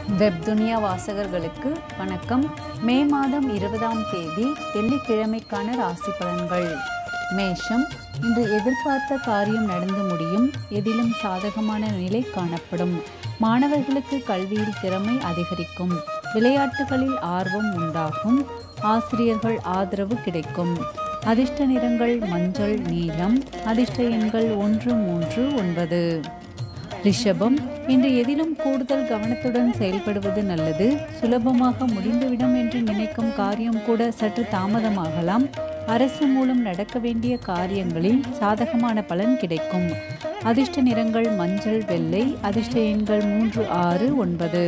வெப்துனியா வாசகர்களுக்கு வணக்கம் மே மாதம் இருபதாம் தேதி வெள்ளிக்கிழமைக்கான ராசி பலன்கள் மேஷம் இன்று எதிர்பார்த்த காரியம் நடந்து முடியும் எதிலும் சாதகமான நிலை காணப்படும் மாணவர்களுக்கு கல்வியில் திறமை அதிகரிக்கும் விளையாட்டுகளில் ஆர்வம் உண்டாகும் ஆசிரியர்கள் ஆதரவு கிடைக்கும் அதிர்ஷ்ட நிறங்கள் மஞ்சள் நீலம் அதிர்ஷ்ட எண்கள் ஒன்று மூன்று ஒன்பது ரிஷபம் இன்று எதிலும் கூடுதல் கவனத்துடன் செயல்படுவது நல்லது சுலபமாக முடிந்துவிடும் என்று நினைக்கும் காரியம் கூட சற்று தாமதமாகலாம் அரசு மூலம் நடக்க வேண்டிய காரியங்களில் சாதகமான பலன் கிடைக்கும் அதிர்ஷ்ட நிறங்கள் மஞ்சள் வெள்ளை அதிர்ஷ்ட எண்கள் மூன்று ஆறு ஒன்பது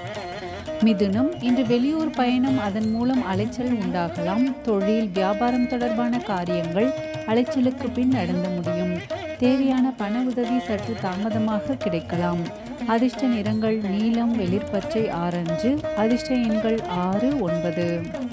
மிதுனம் இன்று வெளியூர் பயணம் அதன் மூலம் அலைச்சல் உண்டாகலாம் தொழில் வியாபாரம் தொடர்பான காரியங்கள் அலைச்சலுக்கு பின் நடந்து முடியும் தேவையான பண உதவி சற்று தாமதமாக கிடைக்கலாம் அதிர்ஷ்ட நிறங்கள் நீலம் வெளிர்பச்சை ஆரஞ்சு அதிர்ஷ்ட எண்கள் ஆறு ஒன்பது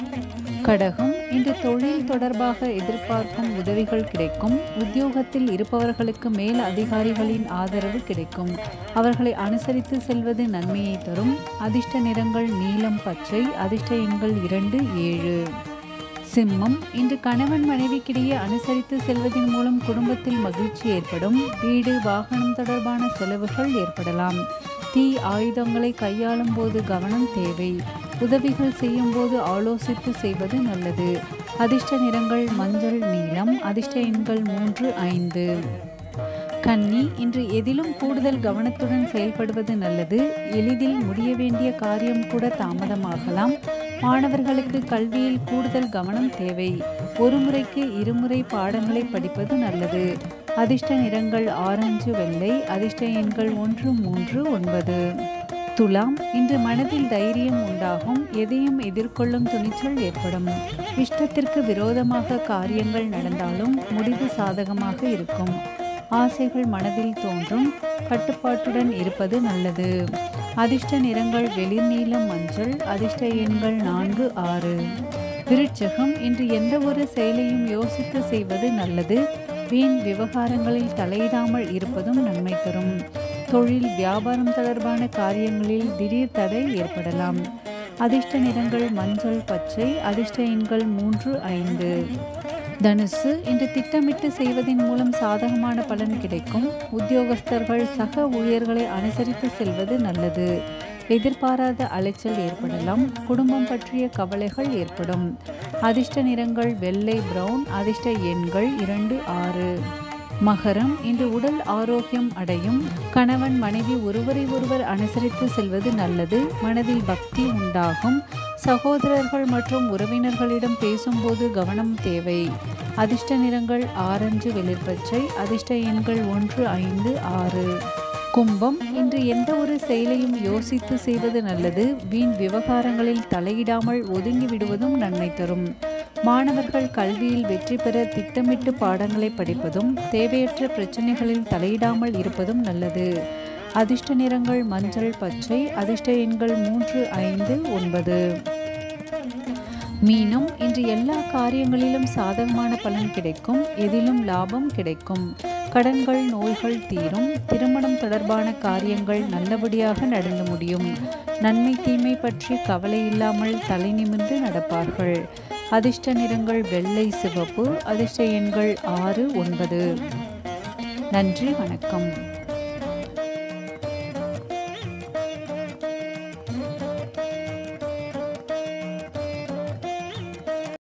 கடகம் இன்று தொழில் தொடர்பாக எதிர்பார்க்கும் உதவிகள் கிடைக்கும் உத்தியோகத்தில் இருப்பவர்களுக்கு மேல் அதிகாரிகளின் ஆதரவு கிடைக்கும் அவர்களை அனுசரித்து செல்வது நன்மையை தரும் அதிர்ஷ்ட நிறங்கள் நீலம் பச்சை அதிர்ஷ்ட எண்கள் இரண்டு ஏழு சிம்மம் இன்று கணவன் மனைவிக்கிடையே அனுசரித்து செல்வதன் மூலம் குடும்பத்தில் மகிழ்ச்சி ஏற்படும் வீடு வாகனம் தொடர்பான செலவுகள் ஏற்படலாம் தீ ஆயுதங்களை கையாளும் போது கவனம் தேவை உதவிகள் செய்யும் போது ஆலோசித்து செய்வது நல்லது அதிர்ஷ்ட நிறங்கள் மஞ்சள் நீலம் அதிர்ஷ்ட எண்கள் மூன்று ஐந்து கன்னி இன்று எதிலும் கூடுதல் கவனத்துடன் செயல்படுவது நல்லது எளிதில் முடிய வேண்டிய காரியம் கூட தாமதமாகலாம் மாணவர்களுக்கு கல்வியில் கூடுதல் கவனம் தேவை ஒரு முறைக்கு இருமுறை பாடங்களை படிப்பது நல்லது அதிர்ஷ்ட நிறங்கள் ஆரஞ்சு வெள்ளை அதிர்ஷ்ட எண்கள் ஒன்று மூன்று ஒன்பது துலாம் இன்று மனதில் தைரியம் உண்டாகும் எதையும் எதிர்கொள்ளும் துணிச்சல் ஏற்படும் இஷ்டத்திற்கு விரோதமாக காரியங்கள் நடந்தாலும் முடிவு சாதகமாக இருக்கும் ஆசைகள் மனதில் தோன்றும் கட்டுப்பாட்டுடன் இருப்பது நல்லது அதிர்ஷ்ட நிறங்கள் வெளிர்நீலம் மஞ்சள் அதிர்ஷ்ட எண்கள் நான்கு ஆறு விருட்சகம் இன்று எந்த ஒரு செயலையும் யோசித்து செய்வது நல்லது வீண் விவகாரங்களில் தலையிடாமல் இருப்பதும் நன்மை தரும் தொழில் வியாபாரம் தொடர்பான காரியங்களில் திடீர் தடை ஏற்படலாம் அதிர்ஷ்ட நிறங்கள் மஞ்சள் பச்சை அதிர்ஷ்ட எண்கள் மூன்று ஐந்து தனுசு இன்று திட்டமிட்டு செய்வதன் மூலம் சாதகமான பலன் கிடைக்கும் உத்தியோகஸ்தர்கள் சக ஊழியர்களை அனுசரித்து செல்வது நல்லது எதிர்பாராத அலைச்சல் ஏற்படலாம் குடும்பம் பற்றிய கவலைகள் ஏற்படும் அதிர்ஷ்ட நிறங்கள் வெள்ளை பிரவுன் அதிர்ஷ்ட எண்கள் இரண்டு ஆறு மகரம் இன்று உடல் ஆரோக்கியம் அடையும் கணவன் மனைவி ஒருவரை ஒருவர் அனுசரித்து செல்வது நல்லது மனதில் பக்தி உண்டாகும் சகோதரர்கள் மற்றும் உறவினர்களிடம் பேசும்போது கவனம் தேவை அதிர்ஷ்ட நிறங்கள் ஆரஞ்சு வெளிர்பச்சை அதிர்ஷ்ட எண்கள் ஒன்று ஐந்து ஆறு கும்பம் இன்று எந்த ஒரு செயலையும் யோசித்து செய்வது நல்லது வீண் விவகாரங்களில் தலையிடாமல் ஒதுங்கி விடுவதும் நன்மை தரும் மாணவர்கள் கல்வியில் வெற்றி பெற திட்டமிட்டு பாடங்களை படிப்பதும் தேவையற்ற பிரச்சனைகளில் தலையிடாமல் இருப்பதும் நல்லது அதிர்ஷ்ட நிறங்கள் மஞ்சள் பச்சை அதிர்ஷ்ட எண்கள் மூன்று ஐந்து ஒன்பது மீனம் இன்று எல்லா காரியங்களிலும் சாதகமான பலன் கிடைக்கும் எதிலும் லாபம் கிடைக்கும் கடன்கள் நோய்கள் தீரும் திருமணம் தொடர்பான காரியங்கள் நல்லபடியாக நடந்து முடியும் நன்மை தீமை பற்றி கவலை இல்லாமல் தலை நிமிர்ந்து நடப்பார்கள் அதிர்ஷ்ட நிறங்கள் வெள்ளை சிவப்பு அதிர்ஷ்ட எண்கள் ஆறு ஒன்பது நன்றி வணக்கம்